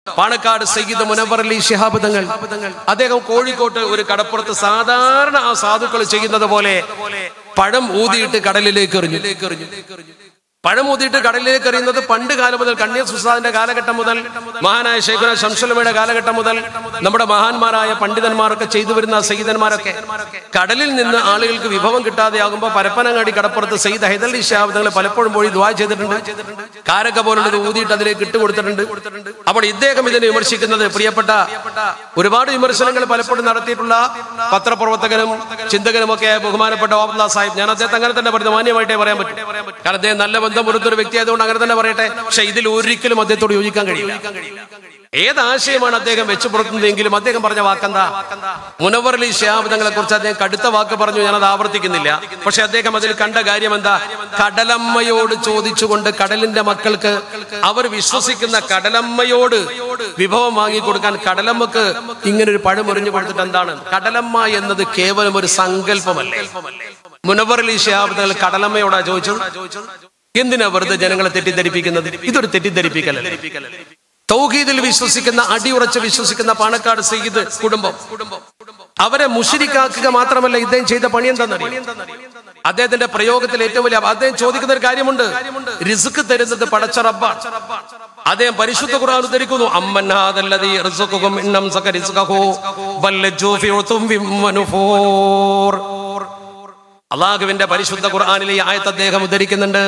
പാണക്കാട് സയ്യിദ് മുനവർ അലി ശിഹാബ് തങ്ങൾ അദ്ദേഹം കോഴിക്കോട്ട് ഒരു കടപ്പുറത്ത് സാധാരണ ആ സാധുക്കൾ ചെയ്യുന്നത് പോലെ പഴം ഊതിയിട്ട് കടലിലേക്ക് എറിഞ്ഞു പഴം ഊതിയിട്ട് കടലിലേക്ക് എറിയുന്നത് പണ്ട് കാലം മുതൽ കണ്ണിയ സുസാദിന്റെ കാലഘട്ടം മുതൽ മഹാനായ ശേഖര ശംസുലമയുടെ കാലഘട്ടം മുതൽ നമ്മുടെ മഹാന്മാരായ പണ്ഡിതന്മാരൊക്കെ ചെയ്തു വരുന്ന സയ്യിദന്മാരൊക്കെ കടലിൽ നിന്ന് ആളുകൾക്ക് വിഭവം കിട്ടാതെയാകുമ്പോൾ പരപ്പനങ്ങാടി കടപ്പുറത്ത് സയ്യിദ് ഹൈദലി ഷാബ് തങ്ങൾ പലപ്പോഴും പോയി ദ്വാ ചെയ്തിട്ടുണ്ട് കാരക്ക പോലുള്ളത് ഊതിയിട്ട് അതിലേക്ക് ഇട്ടുകൊടുത്തിട്ടുണ്ട് അപ്പോൾ ഇദ്ദേഹം ഇതിനെ വിമർശിക്കുന്നത് പ്രിയപ്പെട്ട ഒരുപാട് വിമർശനങ്ങൾ പലപ്പോഴും നടത്തിയിട്ടുള്ള പത്രപ്രവർത്തകനും ചിന്തകനും ഒക്കെ ബഹുമാനപ്പെട്ട ഓബ്ദ സാഹിബ് ഞാൻ അദ്ദേഹത്തെ അങ്ങനെ തന്നെ പറയുന്നത് മാന്യമായിട്ടേ പറയാൻ പറ്റും കാരണം അദ്ദേഹം നല്ല ബന്ധം പുറത്തൊരു വ്യക്തി ആയതുകൊണ്ട് അങ്ങനെ തന്നെ പറയട്ടെ പക്ഷെ ഇതിൽ ഒരിക്കലും അദ്ദേഹത്തോട് യോജിക്കാൻ കഴിയില്ല ഏത് ആശയമാണ് അദ്ദേഹം വെച്ചു പുറത്തുന്നതെങ്കിലും അദ്ദേഹം പറഞ്ഞ വാക്കെന്താ മുനവർ അലി ഷിഹാബ് തങ്ങളെ കുറിച്ച് അദ്ദേഹം കടുത്ത വാക്ക് പറഞ്ഞു ഞാനത് ആവർത്തിക്കുന്നില്ല പക്ഷെ അദ്ദേഹം അതിൽ കണ്ട കാര്യം എന്താ കടലമ്മയോട് ചോദിച്ചുകൊണ്ട് കടലിന്റെ മക്കൾക്ക് അവർ വിശ്വസിക്കുന്ന കടലമ്മയോട് വിഭവം വാങ്ങിക്കൊടുക്കാൻ കടലമ്മക്ക് ഇങ്ങനെ ഒരു പഴം എറിഞ്ഞു കൊടുത്തിട്ട് എന്താണ് കടലമ്മ എന്നത് കേവലം ഒരു സങ്കല്പമല്ലേ മുനവർ അലി ഷിഹാബ് തങ്ങൾ കടലമ്മയോടാ ചോദിച്ചത് എന്തിനാ വെറുതെ ജനങ്ങളെ തെറ്റിദ്ധരിപ്പിക്കുന്നത് ഇതൊരു തെറ്റിദ്ധരിപ്പിക്കലല്ലേ തൗഹീദിൽ വിശ്വസിക്കുന്ന അടിയുറച്ച് വിശ്വസിക്കുന്ന പാണക്കാട് സയ്യിദ് കുടുംബം അവരെ മുഷിരിക്കാക്കുക മാത്രമല്ല ഇദ്ദേഹം ചെയ്ത പണി എന്താണെന്നറിയാം അദ്ദേഹത്തിന്റെ പ്രയോഗത്തിൽ ഏറ്റവും വലിയ അദ്ദേഹം ചോദിക്കുന്ന ഒരു കാര്യമുണ്ട് റിസ്ക് തരുന്നത് പടച്ച റബ്ബാണ് അദ്ദേഹം പരിശുദ്ധ ഖുർആൻ ഉദ്ധരിക്കുന്നു അമ്മന്നാദല്ലദീ യർസുഖുകും ഇന്നം സക റിസ്ഖഹു ബല്ലജു ഫി ഉതുംബിൻ വനുഫൂർ അള്ളാഹുവിന്റെ പരിശുദ്ധ ഖുർആനിലെ ഈ ആയത്ത് അദ്ദേഹം ഉദ്ധരിക്കുന്നുണ്ട്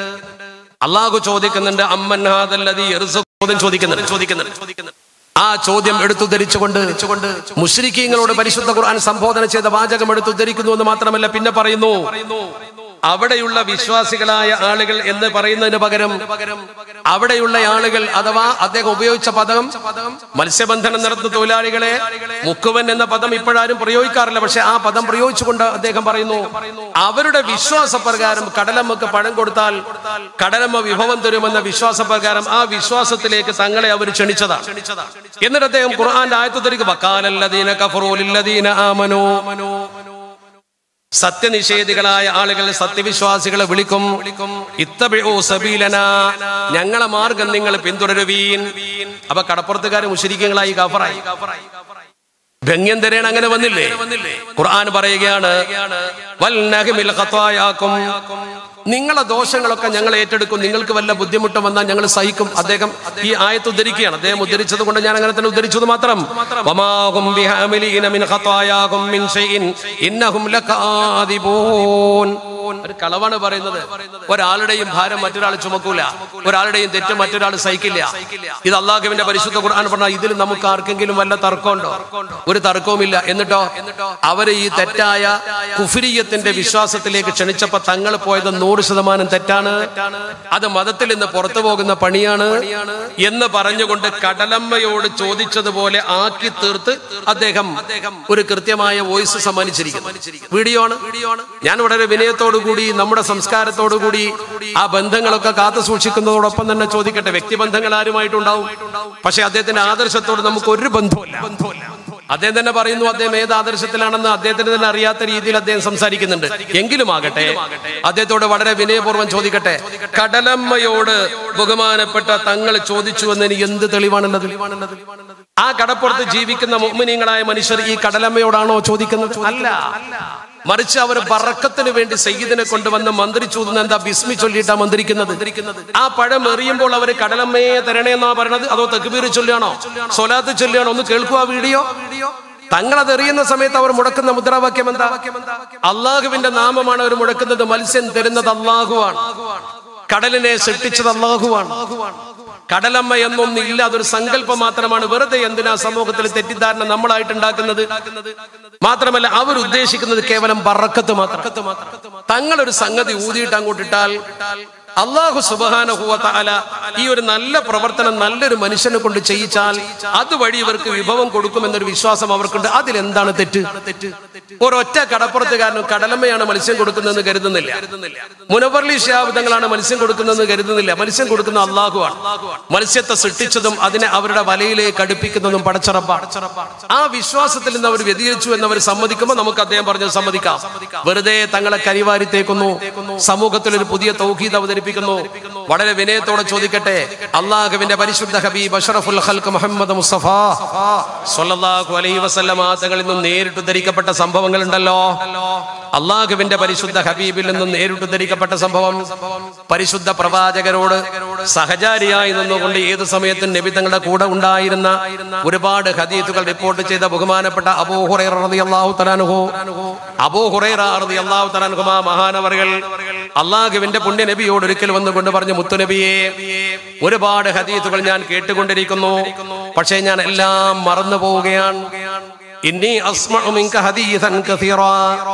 അള്ളാഹു ചോദിക്കുന്നുണ്ട് അമ്മന്നാദല്ലദീ യർസുഖും ചോദിക്കുന്നുണ്ട് ചോദിക്കുന്നുണ്ട് ആ ചോദ്യം എടുത്തുദ്ധരിച്ചുകൊണ്ട് മുഷ്രിഖീങ്ങളോട് പരിശുദ്ധ ഖുർആൻ സംബോധന ചെയ്ത വാചകം എടുത്തുദ്ധരിക്കുന്നു എന്ന് മാത്രമല്ല പിന്നെ പറയുന്നു അവിടെയുള്ള വിശ്വാസികളായ ആളുകൾ എന്ന് പറയുന്നതിന് പകരം അവിടെയുള്ള ആളുകൾ അഥവാ അദ്ദേഹം ഉപയോഗിച്ച പദം മത്സ്യബന്ധനം നടത്തുന്ന തൊഴിലാളികളെ മുക്കുവൻ എന്ന പദം ഇപ്പോഴാരും പ്രയോഗിക്കാറില്ല പക്ഷെ ആ പദം പ്രയോഗിച്ചുകൊണ്ട് അദ്ദേഹം പറയുന്നു അവരുടെ വിശ്വാസപ്രകാരം കടലമ്മക്ക് പഴം കൊടുത്താൽ കടലമ്മ വിഭവം തരുമെന്ന വിശ്വാസപ്രകാരം ആ വിശ്വാസത്തിലേക്ക് തങ്ങളെ അവർ ക്ഷണിച്ചതാണ് എന്നിട്ട് അദ്ദേഹം ഖുർആന്റെ ആയത്തുദ്ധരിക്കും വക്കാലല്ലദീന കഫറൂലില്ലദീന ആമനോ സത്യനിഷേധികളായ ആളുകൾ സത്യവിശ്വാസികളെ വിളിക്കും ഇത്തബിഉ സബീലന ഞങ്ങളെ മാർഗം നിങ്ങൾ പിന്തുടരുവീൻ അപ്പൊ കടപ്പുറത്തുകാർ മുഷരിക്കങ്ങളായി കാഫറായി ഭംഗ്യം തരേണ അങ്ങനെ വന്നില്ലേ ഖുർആൻ പറയുകയാണ് വൽനഹ്മിൽ ഖതായാക്കും നിങ്ങളെ ദോഷങ്ങളൊക്കെ ഞങ്ങൾ ഏറ്റെടുക്കും നിങ്ങൾക്ക് വല്ല ബുദ്ധിമുട്ടും വന്നാൽ ഞങ്ങൾ സഹിക്കും അദ്ദേഹം ഈ ആയത്ത് ഉദ്ധരിക്കുകയാണ് അദ്ദേഹം ഉദ്ധരിച്ചത് കൊണ്ട് ഞാൻ അങ്ങനെ തന്നെ ഉദ്ധരിച്ചത് മാത്രം വമാഹും ബിഹാമിലീന മിൻ ഖതായാകും മിൻ ഷൈഇൻ ഇന്നഹും ലകാദിബൂൻ ഒരു കളവാണ് പറയുന്നത് ഒരാളുടെയും ഭാരം മറ്റൊരാൾ ചുമക്കൂല ഒരാളുടെയും തെറ്റ് മറ്റൊരാൾ സഹിക്കില്ല ഇത് അള്ളാഹുവിന്റെ പരിശുദ്ധ ഖുർആൻ പറഞ്ഞാൽ ഇതിൽ നമുക്ക് ആർക്കെങ്കിലും വല്ല തർക്കമുണ്ടോ ഒരു തർക്കവുമില്ല എന്നിട്ടോ അവര് ഈ തെറ്റായ കുഫിരിയത്തിന്റെ വിശ്വാസത്തിലേക്ക് ക്ഷണിച്ചപ്പോ തങ്ങൾ പോയത് നൂറ് ശതമാനം തെറ്റാണ് അത് മതത്തിൽ നിന്ന് പുറത്തു പോകുന്ന പണിയാണ് എന്ന് പറഞ്ഞുകൊണ്ട് കടലമ്മയോട് ചോദിച്ചതുപോലെ ആക്കി തീർത്ത് അദ്ദേഹം ഒരു കൃത്യമായ വോയിസ് സമ്മാനിച്ചിരിക്കുന്നു വീഡിയോ ആണ് ഞാൻ വളരെ വിനയത്തോടു കൂടി നമ്മുടെ സംസ്കാരത്തോടു കൂടി ആ ബന്ധങ്ങളൊക്കെ കാത്തു സൂക്ഷിക്കുന്നതോടൊപ്പം തന്നെ ചോദിക്കട്ടെ വ്യക്തിബന്ധങ്ങൾ ആരുമായിട്ടുണ്ടാവും പക്ഷെ അദ്ദേഹത്തിന്റെ ആദർശത്തോട് നമുക്ക് ഒരു ബന്ധവുമില്ല അദ്ദേഹം തന്നെ പറയുന്നു അദ്ദേഹം ഏത് ആദർശത്തിലാണെന്ന് അദ്ദേഹത്തിന് തന്നെ അറിയാത്ത രീതിയിൽ അദ്ദേഹം സംസാരിക്കുന്നുണ്ട് എങ്കിലും ആകട്ടെ അദ്ദേഹത്തോട് വളരെ വിനയപൂർവ്വം ചോദിക്കട്ടെ കടലമ്മയോട് ബഹുമാനപ്പെട്ട തങ്ങൾ ചോദിച്ചു എന്നതിന് എന്ത് തെളിവാണുള്ളത് ആ കടപ്പുറത്ത് ജീവിക്കുന്ന മോമിനിയങ്ങളായ മനുഷ്യർ ഈ കടലമ്മയോടാണോ ചോദിക്കുന്നത് അല്ല മറിച്ച് അവർ ബറക്കത്തിന് വേണ്ടി സയ്യിദിനെ കൊണ്ടുവന്ന് മന്ത്രിച്ചു എന്താ ബിസ്മി ചൊല്ലിയിട്ടാ മന്ത്രിക്കുന്നത് ആ പഴം എറിയുമ്പോൾ അവർ കടലമ്മയെ തരണേ എന്നാ പറയണത് അതോ തെക്കുബീർ ചൊല്ലുകയാണോ സൊലാത്ത് ചൊല്ലുകയാണോ ഒന്ന് കേൾക്കുക വീഡിയോ തങ്ങൾ അത് എറിയുന്ന സമയത്ത് അവർ മുടക്കുന്ന മുദ്രാവാക്യം എന്താ അള്ളാഹുവിന്റെ നാമമാണ് അവർ മുടക്കുന്നത് മത്സ്യം തരുന്നത് അള്ളാഹുവാണ് കടലിനെ സൃഷ്ടിച്ചത് അള്ളാഹുവാണ് കടലമ്മ എന്നൊന്നില്ല അതൊരു സങ്കല്പം മാത്രമാണ് വെറുതെ എന്തിനാ സമൂഹത്തിൽ തെറ്റിദ്ധാരണ നമ്മളായിട്ട് ഉണ്ടാക്കുന്നത് മാത്രമല്ല അവർ ഉദ്ദേശിക്കുന്നത് കേവലം ബറക്കത്ത് മാത്രം തങ്ങളൊരു സംഗതി ഊതിയിട്ട് അങ്ങോട്ടിട്ടാൽ അള്ളാഹു സുബാനഹുവല ഈ ഒരു നല്ല പ്രവർത്തനം നല്ലൊരു മനുഷ്യനെ കൊണ്ട് ചെയ്യിച്ചാൽ അതുവഴി ഇവർക്ക് വിഭവം കൊടുക്കുമെന്നൊരു വിശ്വാസം അവർക്കുണ്ട് അതിലെന്താണ് തെറ്റ് ഒരൊറ്റ കടപ്പുറത്തുകാരനും കടലമ്മയാണ് മത്സ്യം കൊടുക്കുന്നതെന്ന് കരുതുന്നില്ല മുനവർലി ഷാബുദങ്ങളാണ് മത്സ്യം കൊടുക്കുന്നതെന്ന് കരുതുന്നില്ല മത്സ്യം കൊടുക്കുന്ന അള്ളാഹുവാണ് മത്സ്യത്തെ സൃഷ്ടിച്ചതും അതിനെ അവരുടെ വലയിലേക്ക് അടുപ്പിക്കുന്നതും പടച്ചറപ്പാണ് ആ വിശ്വാസത്തിൽ നിന്ന് അവർ വ്യതിരിച്ചു എന്നവർ സമ്മതിക്കുമ്പോൾ നമുക്ക് അദ്ദേഹം പറഞ്ഞത് സമ്മതിക്കാം വെറുതെ തങ്ങളെ കരിവാരി തേക്കുന്നു സമൂഹത്തിൽ ഒരു പുതിയ തൗഹീദ് അവതരിപ്പിക്കും ധരിപ്പിക്കുന്നു വളരെ വിനയത്തോടെ ചോദിക്കട്ടെ അള്ളാഹുവിന്റെ പരിശുദ്ധ ഹബീബ് അഷറഫുൽ ഖൽക്ക് മുഹമ്മദ് മുസ്തഫ സ്വല്ലല്ലാഹു അലൈഹി വസല്ലമ തങ്ങളിൽ നിന്നും നേരിട്ട് ധരിക്കപ്പെട്ട സംഭവങ്ങൾ ഉണ്ടല്ലോ അള്ളാഹുവിന്റെ പരിശുദ്ധ ഹബീബിൽ നിന്നും നേരിട്ട് ധരിക്കപ്പെട്ട സംഭവം പരിശുദ്ധ പ്രവാചകരോട് സഹചാരിയായി നിന്നുകൊണ്ട് ഏത് സമയത്തും നബി തങ്ങളുടെ കൂടെ ഉണ്ടായിരുന്ന ഒരുപാട് ഹദീത്തുകൾ റിപ്പോർട്ട് ചെയ്ത ബഹുമാനപ്പെട്ട അബൂ ഹുറൈറ റളിയല്ലാഹു തആലാഹു അബൂ ഹുറൈറ റളിയല്ലാഹു തആലാഹു മഹാനവറുകൾ അള്ളാഹുവിന്റെ പുണ്യ നബിയോട് ഒരിക്കൽ വന്നുകൊണ്ട് പറഞ്ഞു മുത്തുനബിയെ ഒരുപാട് ഹദീത്തുകൾ ഞാൻ കേട്ടുകൊണ്ടിരിക്കുന്നു പക്ഷേ ഞാൻ എല്ലാം മറന്നു പോവുകയാണ് ഇന്നി അസ്മഉ മിൻക ഹദീസൻ കസീറാ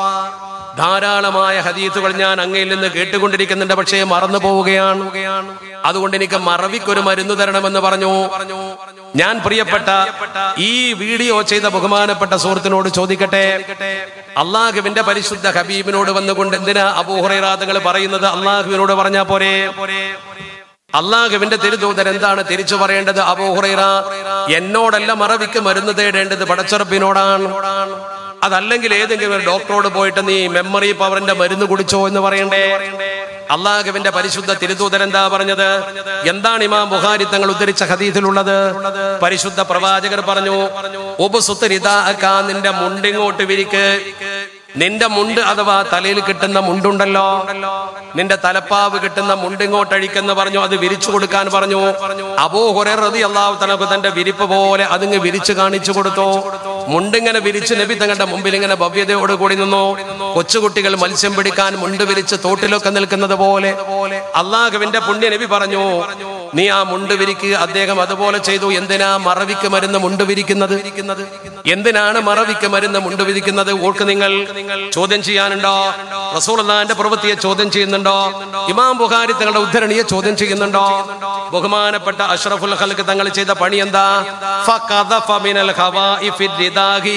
ധാരാളമായ ഹദീസുകൾ ഞാൻ അങ്ങയിൽ നിന്ന് കേട്ടുകൊണ്ടിരിക്കുന്നുണ്ട് പക്ഷേ മറന്നു പോവുകയാണ് അതുകൊണ്ട് എനിക്ക് മറവിക്കൊരു മരുന്ന് തരണമെന്ന് പറഞ്ഞു ഞാൻ പ്രിയപ്പെട്ട ഈ വീഡിയോ ചെയ്ത ബഹുമാനപ്പെട്ട സുഹൃത്തിനോട് ചോദിക്കട്ടെ അള്ളാഹുവിന്റെ പരിശുദ്ധ ഹബീബിനോട് വന്നുകൊണ്ട് എന്തിനാ അബൂഹുറൈറാദങ്ങൾ പറയുന്നത് അള്ളാഹുവിനോട് പറഞ്ഞാ പോരെ അള്ളാഹുവിന്റെ തിരുദൂതൻ എന്താണ് തിരിച്ചു പറയേണ്ടത് അബൂഹുറൈറ എന്നോടല്ല മറവിക്ക് മരുന്ന് തേടേണ്ടത് പടച്ചുറപ്പിനോടാണ് അതല്ലെങ്കിൽ ഏതെങ്കിലും ഒരു ഡോക്ടറോട് പോയിട്ട് നീ മെമ്മറി പവറിന്റെ മരുന്ന് കുടിച്ചോ എന്ന് പറയണ്ടേ അള്ളാഹുവിന്റെ പരിശുദ്ധ തിരുദൂതൻ എന്താ പറഞ്ഞത് എന്താണ് ഇമാം ബുഹാരി തങ്ങൾ ഉദ്ധരിച്ച ഹദീസിലുള്ളത് പരിശുദ്ധ പ്രവാചകർ പറഞ്ഞു ഉപസുത്തരിതാക്കാ നിന്റെ മുണ്ടിങ്ങോട്ട് വിരിക്ക് നിന്റെ മുണ്ട് അഥവാ തലയിൽ കിട്ടുന്ന മുണ്ടുണ്ടല്ലോ നിന്റെ തലപ്പാവ് കിട്ടുന്ന മുണ്ടിങ്ങോട്ടഴിക്കെന്ന് പറഞ്ഞു അത് വിരിച്ചു കൊടുക്കാൻ പറഞ്ഞു അബോ ഹുറതി അള്ളാഹു തനക്ക് തന്റെ വിരിപ്പ് പോലെ അതിങ്ങ് വിരിച്ചു കാണിച്ചു കൊടുത്തു മുണ്ടിങ്ങനെ വിരിച്ച് നബി തങ്ങളുടെ മുമ്പിൽ ഇങ്ങനെ ഭവ്യതയോട് കൂടി നിന്നു കൊച്ചുകുട്ടികൾ മത്സ്യം പിടിക്കാൻ മുണ്ട് വിരിച്ച് തോട്ടിലൊക്കെ നിൽക്കുന്നത് പോലെ അള്ളാഹുവിന്റെ പുണ്യ നബി പറഞ്ഞു നീ ആ മുണ്ട് വിരിക്കുക അദ്ദേഹം അതുപോലെ ചെയ്തു എന്തിനാ മറവിക്ക് മരുന്ന് മുണ്ട് വിരിക്കുന്നത് എന്തിനാണ് മറവിക്ക് മരുന്ന് മുണ്ട് വിരിക്കുന്നത് ഓർക്ക് നിങ്ങൾ ചോദ്യം ചെയ്യാനുണ്ടോ റസൂൽ അള്ളാന്റെ പ്രവൃത്തിയെ ചോദ്യം ചെയ്യുന്നുണ്ടോ ഇമാം ബുഖാരി തങ്ങളുടെ ഉദ്ധരണിയെ ചോദ്യം ചെയ്യുന്നുണ്ടോ ബഹുമാനപ്പെട്ട അഷ്റഫുൽ ഖൽക്ക് തങ്ങൾ ചെയ്ത പണി എന്താ ഫഖദഫ മിനൽ ഖവാഇഫി റിദാഹി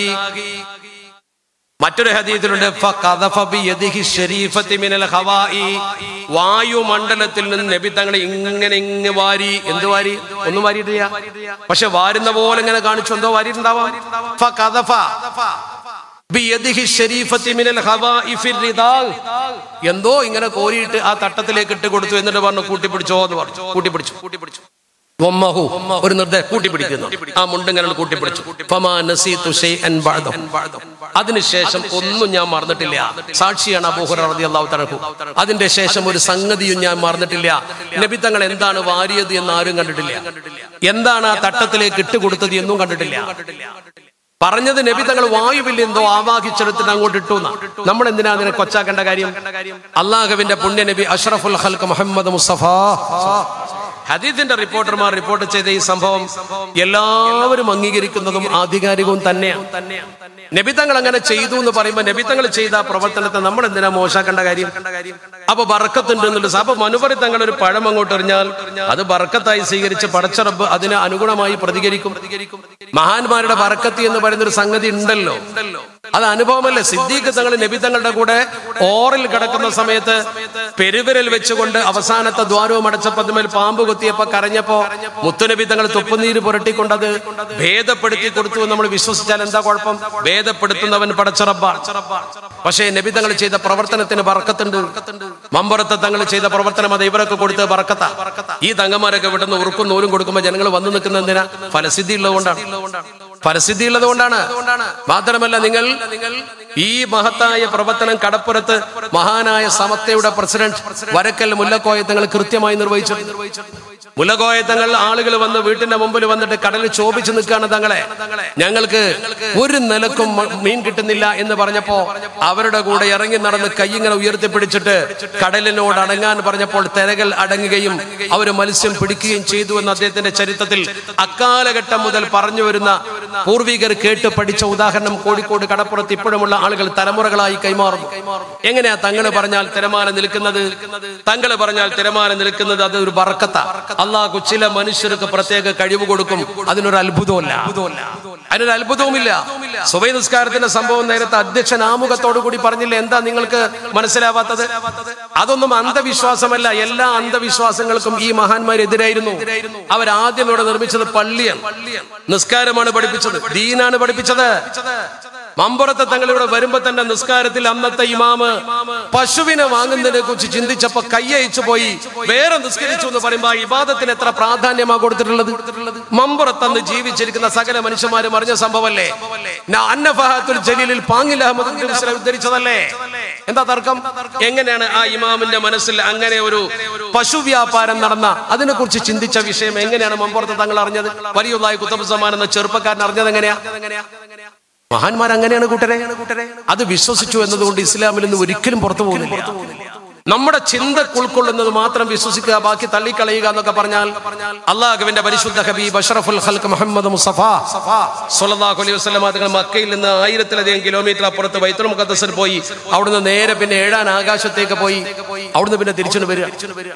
മറ്റൊരു ഹദീസിലുണ്ട് ഫഖദഫ ബിയദിഹി ശരീഫത്തി മിനൽ ഖവാഇ വായുമണ്ഡലത്തിൽ നിന്ന് നബി തങ്ങളെ ഇങ്ങനെ ഇങ്ങ് വാരി എന്ത് വാരി ഒന്നും വാരിയിട്ടില്ല പക്ഷെ വാരുന്ന പോലെ ഇങ്ങനെ കാണിച്ചു എന്തോ വാരിയിട്ടുണ്ടാവാം ഫഖദഫ ബിയദിഹി ശരീഫത്തി മിനൽ ഖവാഇഫി റിദാഹ് എന്തോ ഇങ്ങനെ കോരിയിട്ട് ആ തട്ടത്തിലേക്ക് ഇട്ട് കൊടുത്തു എന്നിട്ട് പറഞ്ഞു കൂട്ടിപ്പിടിച്ചോ എന്ന് പറഞ്ഞു കൂട്ടിപ്പിടിച്ചു കൂട്ടിപ്പിടിച്ചു വമ്മഹു ഒരു നിർദ്ദേശം കൂട്ടിപ്പിടിക്കുന്നു ആ മുണ്ടിങ്ങനെ കൂട്ടിപ്പിടിച്ചു ഫമാ നസീതു ശൈഅൻ ബഅദഹു. അതിനുശേഷം ഒന്നും ഞാൻ മറന്നിട്ടില്ല സാക്ഷിയാണ് അബൂഹുറ റളിയല്ലാഹു തആല അതിന്റെ ശേഷം ഒരു സംഗതിയും ഞാൻ മറന്നിട്ടില്ല നബി തങ്ങൾ എന്താണ് വാരിയത് എന്ന് ആരും കണ്ടിട്ടില്ല എന്താണ് ആ തട്ടത്തിലേക്ക് ഇട്ടുകൊടുത്തത് എന്നും കണ്ടിട്ടില്ല പറഞ്ഞത് നബി തങ്ങൾ വായുവിൽ എന്തോ ആവാഹിച്ചെടുത്തിട്ട് അങ്ങോട്ട് ഇട്ടു എന്നാ. നമ്മൾ എന്തിനാ അതിനെ കൊച്ചാക്കേണ്ട കാര്യം അള്ളാഹുവിന്റെ പുണ്യ നബി അഷ്റഫുൽ ഖൽക്ക് മുഹമ്മദ് മുസ്തഫ ഹദീദിന്റെ റിപ്പോർട്ടർമാർ റിപ്പോർട്ട് ചെയ്ത ഈ സംഭവം എല്ലാവരും അംഗീകരിക്കുന്നതും ആധികാരികവും തന്നെയാണ് നബി തങ്ങൾ അങ്ങനെ ചെയ്തു എന്ന് പറയുമ്പോൾ നബി തങ്ങൾ ചെയ്ത ആ പ്രവർത്തനത്തെ നമ്മൾ എന്തിനാ മോശാക്കേണ്ട കാര്യം അപ്പൊ ബർക്കത്തുണ്ട് എന്നുള്ളത് അപ്പൊ മനുപരി തങ്ങൾ ഒരു പഴം അങ്ങോട്ട് എറിഞ്ഞാൽ അത് ബർക്കത്തായി സ്വീകരിച്ച് പടച്ചറബ് അതിന് അനുഗുണമായി പ്രതികരിക്കും മഹാന്മാരുടെ ബർക്കത്തി എന്ന് പറയുന്ന ഒരു സംഗതി ഉണ്ടല്ലോ അത് അനുഭവമല്ലേ സിദ്ദീഖ് തങ്ങൾ നബി തങ്ങളുടെ കൂടെ ഓറിൽ കിടക്കുന്ന സമയത്ത് പെരുവിരൽ വെച്ചുകൊണ്ട് അവസാനത്തെ ദ്വാരവും അടച്ചപ്പോ അതുമേൽ പാമ്പ് കുത്തിയപ്പോ കരഞ്ഞപ്പോ മുത്തുനബി തങ്ങൾ തുപ്പുനീര് പുരട്ടിക്കൊണ്ടത് ഭേദപ്പെടുത്തി കൊടുത്തു എന്ന് നമ്മൾ വിശ്വസിച്ചാൽ എന്താ കുഴപ്പം ഭേദപ്പെടുത്തുന്നവൻ പടച്ചറബ്ബാണ് പക്ഷേ നബി തങ്ങൾ ചെയ്ത പ്രവർത്തനത്തിന് ബർക്കത്തുണ്ട് മമ്പറത്തെ തങ്ങൾ ചെയ്ത പ്രവർത്തനം അത് ഇവരൊക്കെ കൊടുത്ത് ബർക്കത്ത ഈ തങ്ങന്മാരൊക്കെ ഇവിടുന്ന് ഉറുക്കും നൂലും കൊടുക്കുമ്പോൾ ജനങ്ങൾ വന്നു നിൽക്കുന്ന എന്തിനാ ഫലസിദ്ധി ഉള്ളതുകൊണ്ടാണ് ഫലസിദ്ധി ഉള്ളത് കൊണ്ടാണ് മാത്രമല്ല നിങ്ങൾ ഈ മഹത്തായ പ്രവർത്തനം കടപ്പുറത്ത് മഹാനായ സമത്തയുടെ പ്രസിഡന്റ് വരക്കൽ മുല്ലക്കോയ തങ്ങൾ കൃത്യമായി നിർവഹിച്ചു മുല്ലക്കോയ തങ്ങൾ ആളുകൾ വന്ന് വീട്ടിന്റെ മുമ്പിൽ വന്നിട്ട് കടലിൽ ചോപിച്ചു നിൽക്കുകയാണ് തങ്ങളെ ഞങ്ങൾക്ക് ഒരു നിലക്കും മ- മീൻ കിട്ടുന്നില്ല എന്ന് പറഞ്ഞപ്പോ അവരുടെ കൂടെ ഇറങ്ങി നടന്ന് കൈയിങ്ങനെ ഉയർത്തിപ്പിടിച്ചിട്ട് കടലിനോട് അടങ്ങാൻ പറഞ്ഞപ്പോൾ തിരകൾ അടങ്ങുകയും അവർ മത്സ്യം പിടിക്കുകയും ചെയ്തു എന്ന് അദ്ദേഹത്തിന്റെ ചരിത്രത്തിൽ അക്കാലഘട്ടം മുതൽ പറഞ്ഞു വരുന്ന പൂർവികർ കേട്ട് പഠിച്ച ഉദാഹരണം കോഴിക്കോട് കടപ്പുറത്ത് ഇപ്പോഴുമുള്ള ആളുകൾ തലമുറകളായി കൈമാറുന്നു എങ്ങനെയാ തങ്ങള് പറഞ്ഞാൽ തിരമാല നിൽക്കുന്നത് തങ്ങള് പറഞ്ഞാൽ തിരമാല നിൽക്കുന്നത് അത് ഒരു ബറക്കത്ത അള്ളാഹു ചില മനുഷ്യർക്ക് പ്രത്യേക കഴിവ് കൊടുക്കും അതിനൊരു അത്ഭുതമല്ല അതിനൊരു അത്ഭുതവുമില്ല സുബൈ നിസ്കാരത്തിന്റെ സംഭവം നേരത്തെ അധ്യക്ഷൻ ആമുഖത്തോടു കൂടി പറഞ്ഞില്ല എന്താ നിങ്ങൾക്ക് മനസ്സിലാവാത്തത് അതൊന്നും അന്ധവിശ്വാസമല്ല എല്ലാ അന്ധവിശ്വാസങ്ങൾക്കും ഈ മഹാന്മാരെതിരായിരുന്നു അവരാദ്യം ഇവിടെ നിർമ്മിച്ചത് പള്ളിയാണ് നിസ്കാരമാണ് പഠിപ്പിച്ചത് ദീനാണ് പഠിപ്പിച്ചത് മമ്പുറത്തെ തങ്ങൾ ഇവിടെ വരുമ്പോ തന്നെ നിസ്കാരത്തിൽ അന്നത്തെ ഇമാമ് പശുവിനെ വാങ്ങുന്നതിനെ കുറിച്ച് ചിന്തിച്ചപ്പോ കയ്യയച്ചു പോയി വേറെ നിസ്കരിച്ചു എന്ന് പറയുമ്പോ ആ ഇബാദത്തിന് എത്ര പ്രാധാന്യമാ കൊടുത്തിട്ടുള്ളത് മമ്പുറത്ത് അന്ന് ജീവിച്ചിരിക്കുന്ന സകല മനുഷ്യന്മാരും അറിഞ്ഞ സംഭവമല്ലേ നാ അന്നഫഹാത്തുൽ ജലീലിൽ പാങ്ങിൽ അഹമ്മദ് ബിൻ മുസ്ലിം ഉദ്ധരിച്ചതല്ലേ എന്താ തർക്കം എങ്ങനെയാണ് ആ ഇമാമിന്റെ മനസ്സിൽ അങ്ങനെ ഒരു പശു വ്യാപാരം നടന്ന അതിനെ കുറിച്ച് ചിന്തിച്ച വിഷയം എങ്ങനെയാണ് മമ്പുറത്ത് തങ്ങൾ അറിഞ്ഞത് വലിയുള്ളായി കുത്തബുസമാൻ എന്ന ചെറുപ്പക്കാരൻ അറിഞ്ഞത് എങ്ങനെയാ മഹാന്മാർ അങ്ങനെയാണ് കൂട്ടരെ അത് വിശ്വസിച്ചു എന്നതുകൊണ്ട് ഇസ്ലാമിൽ നിന്ന് ഒരിക്കലും പുറത്തു പോകുന്നില്ല നമ്മുടെ ചിന്ത ഉൾക്കൊള്ളുന്നത് മാത്രം വിശ്വസിക്കുക ബാക്കി തള്ളിക്കളയുക എന്നൊക്കെ പറഞ്ഞാൽ അള്ളാഹുവിന്റെ പരിശുദ്ധ ഹബീബ് അഷറഫുൽ ഖൽക്ക് മുഹമ്മദ് മുസഫ സല്ലല്ലാഹു അലൈഹി വസല്ലം തങ്ങൾ മക്കയിൽ നിന്ന് ആയിരത്തിലധികം കിലോമീറ്റർ അപ്പുറത്ത് ബൈത്തുൽ മുഖദ്ദസിൽ പോയി അവിടുന്ന് നേരെ പിന്നെ ഏഴാൻ ആകാശത്തേക്ക് പോയി അവിടുന്ന് പിന്നെ തിരിച്ചു വരിക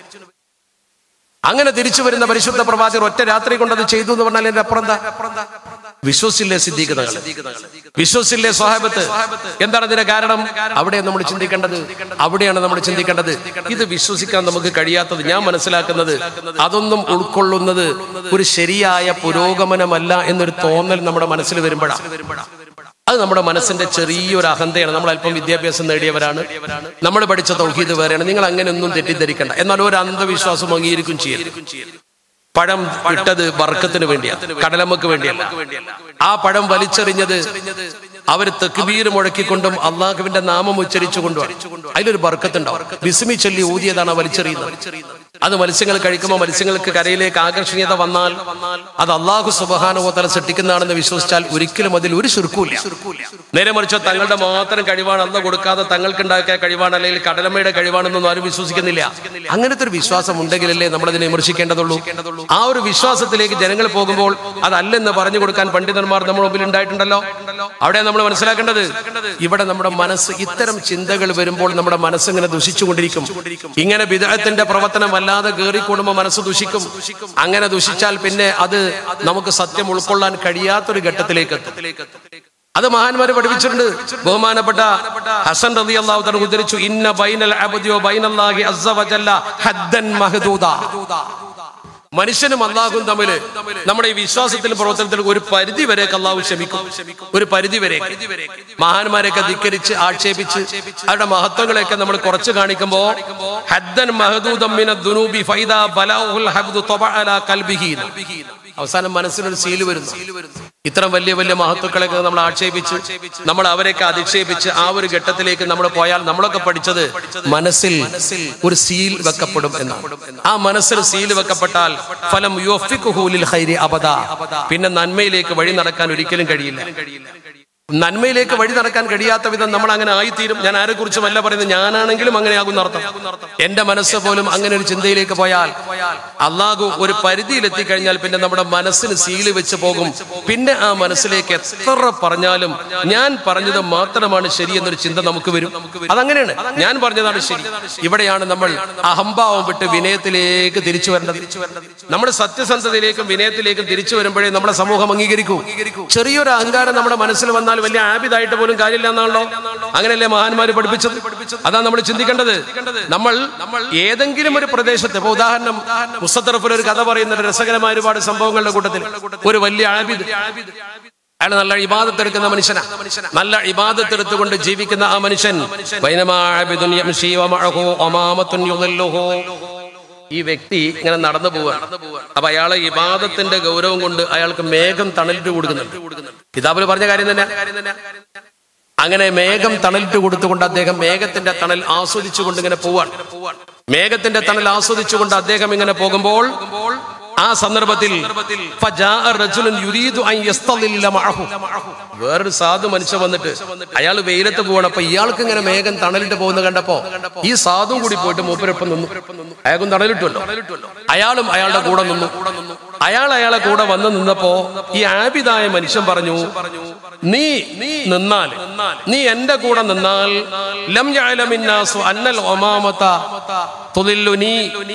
അങ്ങനെ തിരിച്ചു വരുന്ന പരിശുദ്ധ പ്രവാചകർ ഒറ്റ രാത്രി കൊണ്ടത് ചെയ്തു എന്ന് പറഞ്ഞാൽ എന്റെ അപ്പുറം എന്താ വിശ്വസില്ലേ സിദ്ദീഖതകൾ വിശ്വസില്ലേ സ്വഹാബത്ത് എന്താണ് ഇതിന്റെ കാരണം അവിടെയാണ് നമ്മൾ ചിന്തിക്കേണ്ടത് അവിടെയാണ് നമ്മൾ ചിന്തിക്കേണ്ടത് ഇത് വിശ്വസിക്കാൻ നമുക്ക് കഴിയാത്തത് ഞാൻ മനസ്സിലാക്കുന്നത് അതൊന്നും ഉൾക്കൊള്ളുന്നത് ഒരു ശരിയായ പുരോഗമനമല്ല എന്നൊരു തോന്നൽ നമ്മുടെ മനസ്സിൽ വരുമ്പോഴാണ് അത് നമ്മുടെ മനസ്സിന്റെ ചെറിയൊരു അഹന്തയാണ് നമ്മൾ അല്പം വിദ്യാഭ്യാസം നേടിയവരാണ് നമ്മൾ പഠിച്ച തൗഹീദ് വേറെയാണ് നിങ്ങൾ അങ്ങനെ ഒന്നും തെറ്റിദ്ധരിക്കണ്ട എന്നാൽ ഒരു അന്ധവിശ്വാസം അംഗീകരിക്കും ചെയ്യരുത് പഴം ഇട്ടത് ബർക്കത്തിന് വേണ്ടിയാണ് കടലമ്മക്ക് വേണ്ടിയല്ല ആ പഴം വലിച്ചെറിഞ്ഞത് അവർ തെക്കുബീർ മുഴക്കിക്കൊണ്ടും അള്ളാഹുവിന്റെ നാമം ഉച്ചരിച്ചുകൊണ്ടുമാണ് അതിലൊരു ബർക്കത്തുണ്ടാവും ബിസ്മി ചൊല്ലി ഊതിയതാണ് ആ വലിച്ചെറിയുന്നത് അത് മത്സ്യങ്ങൾ കഴിക്കുമ്പോൾ മത്സ്യങ്ങൾക്ക് കരയിലേക്ക് ആകർഷണീയത വന്നാൽ അത് അള്ളാഹു സുബഹാനുഭവത്തല സൃഷ്ടിക്കുന്നതാണെന്ന് വിശ്വസിച്ചാൽ ഒരിക്കലും അതിൽ ഒരു ചുരുക്കൂല നേരെ മറിച്ച് തങ്ങളുടെ മാത്രം കഴിവാണ് അന്ന് കൊടുക്കാതെ തങ്ങൾക്ക് ഉണ്ടാക്കിയ കഴിവാണ് അല്ലെങ്കിൽ കടലമ്മയുടെ കഴിവാണെന്നൊന്നും ആരും വിശ്വസിക്കുന്നില്ല അങ്ങനത്തെ ഒരു വിശ്വാസം ഉണ്ടെങ്കിലല്ലേ നമ്മൾ അതിനെ വിമർശിക്കേണ്ടതുള്ളൂ ആ ഒരു വിശ്വാസത്തിലേക്ക് ജനങ്ങൾ പോകുമ്പോൾ അതല്ലെന്ന് പറഞ്ഞു കൊടുക്കാൻ പണ്ഡിതന്മാർ നമ്മുടെ മുമ്പിൽ ഉണ്ടായിട്ടുണ്ടല്ലോ അവിടെ നമ്മൾ മനസ്സിലാക്കേണ്ടത് ഇവിടെ നമ്മുടെ മനസ്സ് ഇത്തരം ചിന്തകൾ വരുമ്പോൾ നമ്മുടെ മനസ്സ് ഇങ്ങനെ ദുഷിച്ചുകൊണ്ടിരിക്കും ഇങ്ങനെ വിദേഹത്തിന്റെ പ്രവർത്തനം വല്ലാതെ കയറിക്കൂടുമ്പോൾ മനസ്സ് ദുഷിക്കും അങ്ങനെ ദുഷിച്ചാൽ പിന്നെ അത് നമുക്ക് സത്യം ഉൾക്കൊള്ളാൻ കഴിയാത്തൊരു ഘട്ടത്തിലേക്ക് എത്തും അത് മഹാന്മാര് പഠിപ്പിച്ചിട്ടുണ്ട് ബഹുമാനപ്പെട്ട ഹസൻ റതി അള്ളാഹു തന്നെ ഉദ്ധരിച്ചു ഇന്ന ബൈനൽ അബ്ദിയോ ബൈനല്ലാഹി അസ്സ വജല്ല ഹദ്ദൻ മഹദൂദ മനുഷ്യനും അള്ളാഹും തമ്മിൽ നമ്മുടെ ഈ വിശ്വാസത്തിലും പ്രവർത്തനത്തിലും ഒരു പരിധി വരെ അള്ളാഹു ക്ഷമിക്കും ഒരു പരിധി വരെ മഹാന്മാരെയൊക്കെ ധിക്കരിച്ച് ആക്ഷേപിച്ച് അവരുടെ മഹത്വങ്ങളെയൊക്കെ നമ്മൾ കുറച്ച് കാണിക്കുമ്പോ ഹദ്ദൻ മഹദൂദം മിന ദുനൂബി ഫൈദ ബലാഉൽ ഹബ്ദു തബഅ അലാ ഖൽബിഹി അവസാനം മനസ്സിനൊരു സീല് വരുന്നു ഇത്തരം വലിയ വലിയ മഹത്വക്കളൊക്കെ നമ്മൾ ആക്ഷേപിച്ച് നമ്മൾ അവരെയൊക്കെ അധിക്ഷേപിച്ച് ആ ഒരു ഘട്ടത്തിലേക്ക് നമ്മൾ പോയാൽ നമ്മളൊക്കെ പഠിച്ചത് മനസ്സിൽ ഒരു സീൽ വെക്കപ്പെടും എന്നാണ് ആ മനസ്സിൽ സീൽ വെക്കപ്പെട്ടാൽ ഫലം യുവഫിക്കുഹൂലിൽ ഹൈരി അബദ പിന്നെ നന്മയിലേക്ക് വഴി നടക്കാൻ ഒരിക്കലും കഴിയില്ല നന്മയിലേക്ക് വഴി നടക്കാൻ കഴിയാത്ത വിധം നമ്മൾ അങ്ങനെ ആയിത്തീരും ഞാൻ ആരെ കുറിച്ചുമല്ല പറയുന്നത് ഞാനാണെങ്കിലും അങ്ങനെ ആകുന്ന അർത്ഥം എന്റെ മനസ്സ് പോലും അങ്ങനെ ഒരു ചിന്തയിലേക്ക് പോയാൽ അള്ളാഹു ഒരു പരിധിയിൽ എത്തിക്കഴിഞ്ഞാൽ പിന്നെ നമ്മുടെ മനസ്സിന് സീല് വെച്ച് പോകും പിന്നെ ആ മനസ്സിലേക്ക് എത്ര പറഞ്ഞാലും ഞാൻ പറഞ്ഞത് മാത്രമാണ് ശരി എന്നൊരു ചിന്ത നമുക്ക് വരും അതങ്ങനെയാണ് ഞാൻ പറഞ്ഞതാണ് ശരി ഇവിടെയാണ് നമ്മൾ അഹംഭാവം വിട്ട് വിനയത്തിലേക്ക് തിരിച്ചു വരേണ്ടത് നമ്മുടെ സത്യസന്ധതയിലേക്കും വിനയത്തിലേക്കും തിരിച്ചു വരുമ്പോഴേ നമ്മുടെ സമൂഹം അംഗീകരിക്കൂ ചെറിയൊരു അഹങ്കാരം നമ്മുടെ മനസ്സിൽ വന്നാൽ വലിയ ആബിദായിട്ട് പോലും കാര്യമില്ല എന്നാണല്ലോ അങ്ങനെയല്ലേ മഹാന്മാര് പഠിപ്പിച്ചത് അതാണ് നമ്മൾ ചിന്തിക്കേണ്ടത് നമ്മൾ ഏതെങ്കിലും ഒരു പ്രദേശത്ത് ഇപ്പൊ ഉദാഹരണം മുസ്തറഫിൽ ഒരു കഥ പറയുന്ന ഒരു രസകരമായ ഒരുപാട് സംഭവങ്ങളുടെ കൂട്ടത്തിൽ ഒരു വലിയ ആബിദ് അയാൾ നല്ല ഇബാദത്തെടുക്കുന്ന മനുഷ്യനാ നല്ല ഇബാദത്തെടുത്തുകൊണ്ട് ജീവിക്കുന്ന ആ മനുഷ്യൻ ബൈനമാ ആബിദുൻ യംശി വമഅഹു അമാമത്തുൻ യുദല്ലുഹു ഈ വ്യക്തി ഇങ്ങനെ നടന്നു പോവാണ് അപ്പൊ അയാളെ ഇബാദത്തിന്റെ ഗൗരവം കൊണ്ട് അയാൾക്ക് മേഘം തണലിട്ട് കൊടുക്കുന്നുണ്ട് കിതാബിൽ പറഞ്ഞ കാര്യം തന്നെ അങ്ങനെ മേഘം തണലിട്ട് കൊടുത്തുകൊണ്ട് അദ്ദേഹം മേഘത്തിന്റെ തണൽ ആസ്വദിച്ചുകൊണ്ട് ഇങ്ങനെ പോവാണ് മേഘത്തിന്റെ തണൽ ആസ്വദിച്ചുകൊണ്ട് അദ്ദേഹം ഇങ്ങനെ പോകുമ്പോൾ ആ സന്ദർഭത്തിൽ ഫജാഅ റജുലുൻ യുരീദു അൻ യസ്തളില്ല മഅഹു. വേറൊരു സാധു മനുഷ്യൻ വന്നിട്ട് അയാൾ വെയിലത്ത് പോവാണ് അപ്പൊ ഇയാൾക്ക് ഇങ്ങനെ മേഘം തണലിട്ട് പോകുന്ന കണ്ടപ്പോ ഈ സാധു കൂടി പോയിട്ട് മൂപ്പരൊപ്പം നിന്നു അയാൾക്കും തണലിട്ടുമല്ലോ അയാളും അയാളുടെ കൂടെ നിന്നു അയാൾ അയാളെ കൂടെ വന്ന് നിന്നപ്പോ ഈ ആബിദായ മനുഷ്യൻ പറഞ്ഞു നീ നിന്നാൽ നീ എന്റെ കൂടെ നിന്നാൽ ലം യഅലമിന്നാസു അന്നൽ ഒമാമത തുദില്ലുനി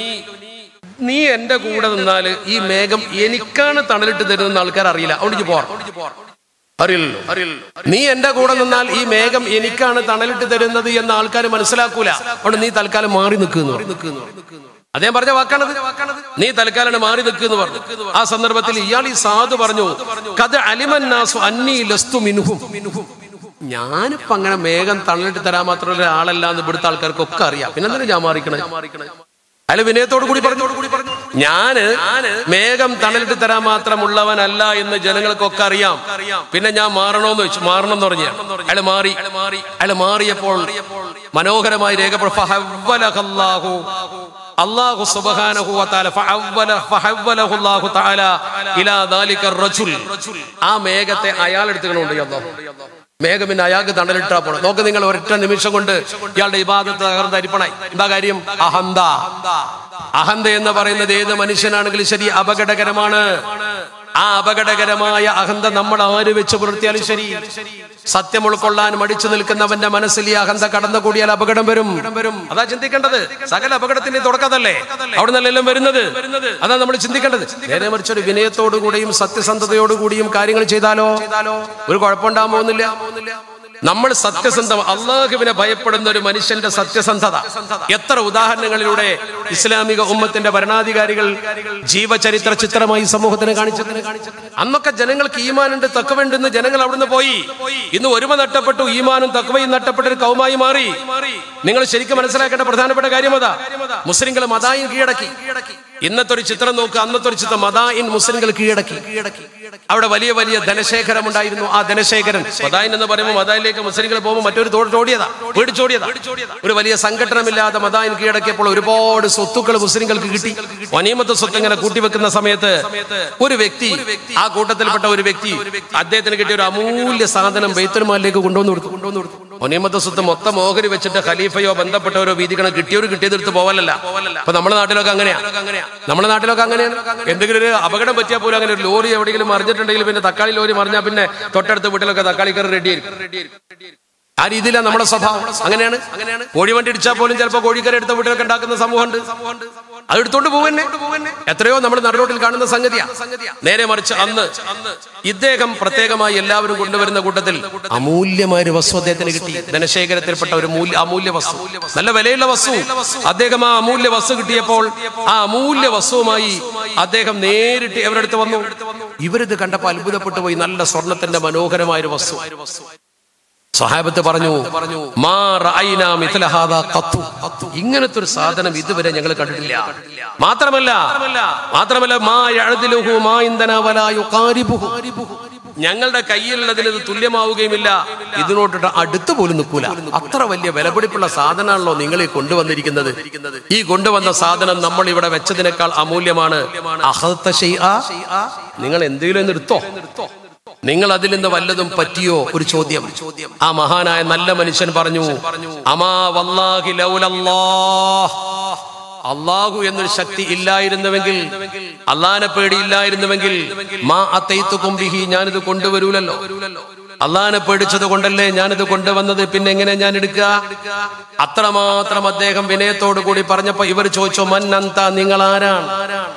നീ എന്റെ കൂടെ നിന്നാൽ ഈ മേഘം എനിക്കാണ് തണലിട്ട് തരുന്ന ആൾക്കാർ അറിയില്ല അവിടെ പോവാം അറിയില്ലല്ലോ നീ എന്റെ കൂടെ നിന്നാൽ ഈ മേഘം എനിക്കാണ് തണലിട്ട് തരുന്നത് എന്ന് ആൾക്കാർ മനസ്സിലാക്കൂല അതുകൊണ്ട് നീ തൽക്കാലം മാറി നിൽക്കുന്നു അദ്ദേഹം പറഞ്ഞ വാക്കാണത് നീ തൽക്കാലാണ് മാറി നിൽക്കുന്നു പറഞ്ഞു ആ സന്ദർഭത്തിൽ ഇയാൾ ഈ സാധു പറഞ്ഞു കഥ അലിമന്നാസു അന്നി ലസ്തു മിനുഹും ഞാനിപ്പോ അങ്ങനെ മേഘം തള്ളിട്ട് തരാൻ മാത്രമല്ല ഒരാളല്ല എന്ന് ഇവിടുത്തെ ആൾക്കാർക്കൊക്കെ അറിയാം പിന്നെ എന്തിനാ ഞാൻ മാറിക്കണേ അയാൾ വിനയത്തോടു കൂടി പറഞ്ഞു ഞാന് മേഘം തണലിട്ട് തരാൻ മാത്രമുള്ളവനല്ല എന്ന് ജനങ്ങൾക്കൊക്കെ അറിയാം പിന്നെ ഞാൻ മാറണോന്ന് വെച്ചു മാറണം എന്ന് പറഞ്ഞു അയാൾ മാറി അയാൾ മാറിയപ്പോൾ മനോഹരമായി രേഖപ്പെടുത്തു അള്ളാഹു സുബ്ഹാനഹു വതആല ഫഅവ്വല ഫഹവ്വലഹു അല്ലാഹു തആല ഇലാ ദാലിക റജുൽ ആ മേഘത്തെ അയാൾ എടുത്തുകൊണ്ട് അല്ലാഹു മേഘം പിന്നെ അയാൾക്ക് തണലിട്ടാ പോണം നോക്ക് നിങ്ങൾ ഒരൊറ്റ നിമിഷം കൊണ്ട് ഇയാളുടെ ഇബാദത്ത് തകർന്ന് അരിപ്പണായി എന്താ കാര്യം അഹന്ത അഹന്ത എന്ന് പറയുന്നത് ഏത് മനുഷ്യനാണെങ്കിലും ശരി അപകടകരമാണ് ആ അപകടകരമായ അഹന്ത നമ്മൾ ആര് വെച്ച് പുലർത്തിയാലും ശരി സത്യം ഉൾക്കൊള്ളാൻ മടിച്ചു നിൽക്കുന്നവന്റെ മനസ്സിൽ ഈ അഹന്ത കടന്നുകൂടിയാൽ അപകടം വരും അതാ ചിന്തിക്കേണ്ടത് സകല അപകടത്തിന്റെ തുടക്കതല്ലേ അവിടെ നിന്നെല്ലാം വരുന്നത് അതാ നമ്മൾ ചിന്തിക്കേണ്ടത് നേരെ മറിച്ച് ഒരു വിനയത്തോടുകൂടിയും സത്യസന്ധതയോടുകൂടിയും കാര്യങ്ങൾ ചെയ്താലോ ഒരു കുഴപ്പമുണ്ടാകാൻ പോകുന്നില്ല നമ്മൾ സത്യസന്ധ അള്ളാഹുവിനെ ഭയപ്പെടുന്ന ഒരു മനുഷ്യന്റെ സത്യസന്ധത എത്ര ഉദാഹരണങ്ങളിലൂടെ ഇസ്ലാമിക ഉമ്മത്തിന്റെ ഭരണാധികാരികൾ ജീവചരിത്ര ചിത്രമായി സമൂഹത്തിന് കാണിച്ചത് അന്നൊക്കെ ജനങ്ങൾക്ക് ഈമാനുണ്ട് തക്കവുണ്ടെന്ന് ജനങ്ങൾ അവിടുന്ന് പോയി ഇന്ന് ഒരുമ നഷ്ടപ്പെട്ടു ഈമാനും തക്കവയും നഷ്ടപ്പെട്ട ഒരു കൗമായി മാറി നിങ്ങൾ ശരിക്കും മനസ്സിലാക്കേണ്ട പ്രധാനപ്പെട്ട കാര്യം അതാ മുസ്ലിങ്ങൾ മതായും കീഴടക്കി ഇന്നത്തെ ഒരു ചിത്രം നോക്കുക അന്നത്തെ ഒരു ചിത്രം മദായിൻ മുസ്ലിങ്ങൾ കീഴടക്കി അവിടെ വലിയ വലിയ ധനശേഖരം ഉണ്ടായിരുന്നു ആ ധനശേഖരൻ മദായിൻ എന്ന് പറയുമ്പോൾ മദായിലേക്ക് മുസ്ലിങ്ങൾ പോകുമ്പോൾ മറ്റൊരു തോടിയതാ പേടിച്ചോടിയതാ ഒരു വലിയ സംഘടനമില്ലാതെ മദായിൻ കീഴടക്കിയപ്പോൾ ഒരുപാട് സ്വത്തുക്കൾ മുസ്ലിങ്ങൾക്ക് കിട്ടി വനീമത്ത് സ്വത്ത് ഇങ്ങനെ കൂട്ടിവെക്കുന്ന സമയത്ത് ഒരു വ്യക്തി ആ കൂട്ടത്തിൽപ്പെട്ട ഒരു വ്യക്തി അദ്ദേഹത്തിന് കിട്ടിയ ഒരു അമൂല്യ സാധനം ബെയ്ത്തൽമാലിലേക്ക് കൊണ്ടുവന്ന് കൊടുത്തു കൊണ്ടുവന്ന് കൊടുത്തു ഒനീമത്തെ സ്വത്ത് മൊത്തം ഓഹരി വെച്ചിട്ട് ഖലീഫയോ ബന്ധപ്പെട്ടവരോ വീതിക്കണം കിട്ടിയവർ കിട്ടിയതെടുത്ത് പോവലല്ല അപ്പൊ നമ്മുടെ നാട്ടിലൊക്കെ അങ്ങനെയാ നമ്മുടെ നാട്ടിലൊക്കെ അങ്ങനെയാണ് എന്തെങ്കിലും ഒരു അപകടം പറ്റിയാൽ പോലും അങ്ങനെ ഒരു ലോറി എവിടെയെങ്കിലും മറിഞ്ഞിട്ടുണ്ടെങ്കിൽ പിന്നെ തക്കാളി ലോറി മറിഞ്ഞാൽ പിന്നെ തൊട്ടടുത്ത വീട്ടിലൊക്കെ തക്കാളി കറി റെഡി ആയിരിക്കും ആ രീതിയിലാണ് നമ്മുടെ സ്വഭാവം അങ്ങനെയാണ് അങ്ങനെയാണ് കോഴി വണ്ടി ഇടിച്ചാൽ പോലും ചിലപ്പോൾ കോഴിക്കറി എടുത്ത വീട്ടിലൊക്കെ ഉണ്ടാക്കുന്ന സമൂഹമുണ്ട് അത് എടുത്തോണ്ട് പോവന്നെ എത്രയോ നമ്മൾ നടുറോട്ടിൽ കാണുന്ന സംഗതിയാ നേരെ മറിച്ച് അന്ന് ഇദ്ദേഹം പ്രത്യേകമായി എല്ലാവരും കൊണ്ടുവരുന്ന കൂട്ടത്തിൽ അമൂല്യമായ ഒരു വസ്തു അദ്ദേഹത്തിന് കിട്ടി ധനശേഖരത്തിൽപ്പെട്ട ഒരു മൂല്യ അമൂല്യ വസ്തു നല്ല വിലയുള്ള വസ്തു അദ്ദേഹം ആ അമൂല്യ വസ്തു കിട്ടിയപ്പോൾ ആ അമൂല്യ വസ്തുവുമായി അദ്ദേഹം നേരിട്ട് ഇവരടുത്ത് വന്നു ഇവരിത് കണ്ടപ്പോൾ അത്ഭുതപ്പെട്ടു പോയി നല്ല സ്വർണത്തിന്റെ മനോഹരമായ ഒരു വസ്തു സഹാബത്ത് പറഞ്ഞു മാ റഅയ്നാ മിഥല ഹാദാ ഖത്തു. ഇങ്ങനത്തെ ഒരു സാധനം ഇതുവരെ ഞങ്ങൾ കണ്ടിട്ടില്ല മാത്രമല്ല മാത്രമല്ല മാ യഅദിലുഹു മാ ഇന്ധന വലാ യുഖാരിബുഹു ഞങ്ങളുടെ കയ്യിലുള്ളതിന് ഇത് തുല്യമാവുകയുമില്ല ഇതിനോട്ട് അടുത്ത് പോലും നിൽക്കൂല അത്ര വലിയ വിലപിടിപ്പുള്ള സാധനമാണല്ലോ നിങ്ങൾ ഈ കൊണ്ടുവന്നിരിക്കുന്നത് ഈ കൊണ്ടുവന്ന സാധനം നമ്മൾ ഇവിടെ വെച്ചതിനേക്കാൾ അമൂല്യമാണ് അഹത്ത ശൈഅ. നിങ്ങൾ എന്തെങ്കിലും ഒന്ന് എടുത്തോ നിങ്ങൾ അതിൽ നിന്ന് വല്ലതും പറ്റിയോ ഒരു ചോദ്യം ആ മഹാനായ നല്ല മനുഷ്യൻ പറഞ്ഞു അമാ വല്ലാഹി ലൗലല്ലാഹ് അള്ളാഹു എന്നൊരു ശക്തി ഇല്ലായിരുന്നുവെങ്കിൽ അള്ളാനെ പേടി ഇല്ലായിരുന്നുവെങ്കിൽ മാ അത്തൈത്തുക്കും ബിഹി ഞാനിത് കൊണ്ടുവരൂലല്ലോ അള്ളാനെ പേടിച്ചത് കൊണ്ടല്ലേ ഞാനിത് കൊണ്ടുവന്നത് പിന്നെ എങ്ങനെ ഞാൻ എടുക്കുക അത്രമാത്രം അദ്ദേഹം വിനയത്തോടു കൂടി പറഞ്ഞപ്പോ ഇവർ ചോദിച്ചു മന്നന്ത നിങ്ങൾ ആരാണ്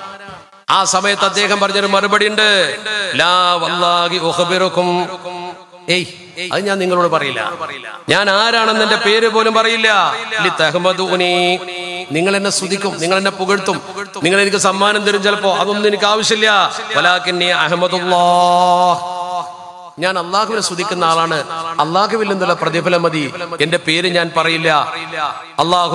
ആ സമയത്ത് അദ്ദേഹം പറഞ്ഞൊരു മറുപടി ഉണ്ട് ലാ വല്ലാഹി ഉഖബിറുക്കും ഏയ് അത് ഞാൻ നിങ്ങളോട് പറയില്ല ഞാൻ ആരാണെന്ന് എന്റെ പേര് പോലും പറയില്ല ലിതഹ്മദൂനി. നിങ്ങൾ എന്നെ സ്തുതിക്കും നിങ്ങൾ എന്നെ പുകഴ്ത്തും നിങ്ങൾ എനിക്ക് സമ്മാനം തരും ചിലപ്പോ അതൊന്നും എനിക്ക് ആവശ്യമില്ല വലാക്കിന്നി അഹമ്മദുല്ലാഹ് ഞാൻ അള്ളാഹുവിനെ സ്തുതിക്കുന്ന ആളാണ് അള്ളാഹുവിൽ നിന്നുള്ള പ്രതിഫലം മതി എന്റെ പേര് ഞാൻ പറയില്ല അള്ളാഹു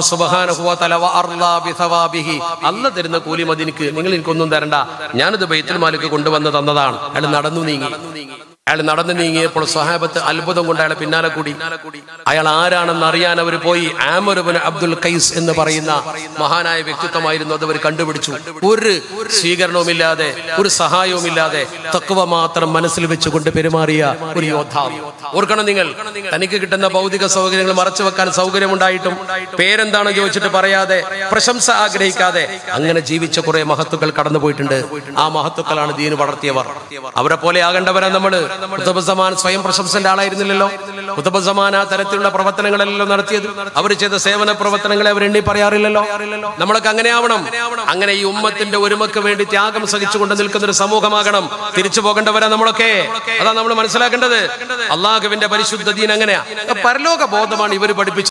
സുബഹാനുഹി അല്ല തരുന്ന കൂലി മതി എനിക്ക് നിങ്ങൾ എനിക്കൊന്നും തരണ്ട ഞാനിത് ബൈത്തുൽ മാലിക്ക് കൊണ്ടുവന്ന് തന്നതാണ് അയാൾ നടന്നു നീങ്ങി അയാൾ നടന്നു നീങ്ങിയപ്പോൾ സ്വഹാബത്ത് അത്ഭുതം കൊണ്ട് അയാളെ പിന്നാലെ കൂടി അയാൾ ആരാണെന്ന് അറിയാൻ അവർ പോയി ആമറുബിൻ അബ്ദുൽ കൈസ് എന്ന് പറയുന്ന മഹാനായ വ്യക്തിത്വമായിരുന്നു അത് അവർ കണ്ടുപിടിച്ചു ഒരു സ്വീകരണവുമില്ലാതെ ഒരു സഹായവുമില്ലാതെ തക്കുവ മാത്രം മനസ്സിൽ വെച്ചുകൊണ്ട് പെരുമാറിയ ഒരു യോദ്ധാവ് ഓർക്കണം നിങ്ങൾ തനിക്ക് കിട്ടുന്ന ഭൗതിക സൗകര്യങ്ങൾ മറച്ചു വെക്കാൻ സൗകര്യമുണ്ടായിട്ടും പേരെന്താണ് ചോദിച്ചിട്ട് പറയാതെ പ്രശംസ ആഗ്രഹിക്കാതെ അങ്ങനെ ജീവിച്ച കുറെ മഹത്തുക്കൾ കടന്നുപോയിട്ടുണ്ട് ആ മഹത്തുക്കളാണ് ദീന് വളർത്തിയവർ അവരെ പോലെ ആകേണ്ടവരാ നമ്മള് മുത്തബസമാൻ സ്വയം പ്രശംസന്റെ ആളായിരുന്നില്ലല്ലോ മുത്തബസമാൻ ആ തരത്തിലുള്ള പ്രവർത്തനങ്ങളെല്ലാം നടത്തിയത് അവർ ചെയ്ത സേവന പ്രവർത്തനങ്ങളെ അവർ എണ്ണി പറയാറില്ലല്ലോ നമ്മളൊക്കെ അങ്ങനെ ആവണം അങ്ങനെ ഈ ഉമ്മത്തിന്റെ ഒരുമക്ക് വേണ്ടി ത്യാഗം സഹിച്ചുകൊണ്ട് നിൽക്കുന്ന ഒരു സമൂഹമാകണം തിരിച്ചു പോകേണ്ടവരാ നമ്മളൊക്കെ അതാ നമ്മൾ മനസ്സിലാക്കേണ്ടത് അള്ളാഹുവിന്റെ പരിശുദ്ധ ദീൻ അങ്ങനെയാ പരലോക ബോധമാണ് ഇവർ പഠിപ്പിച്ചത്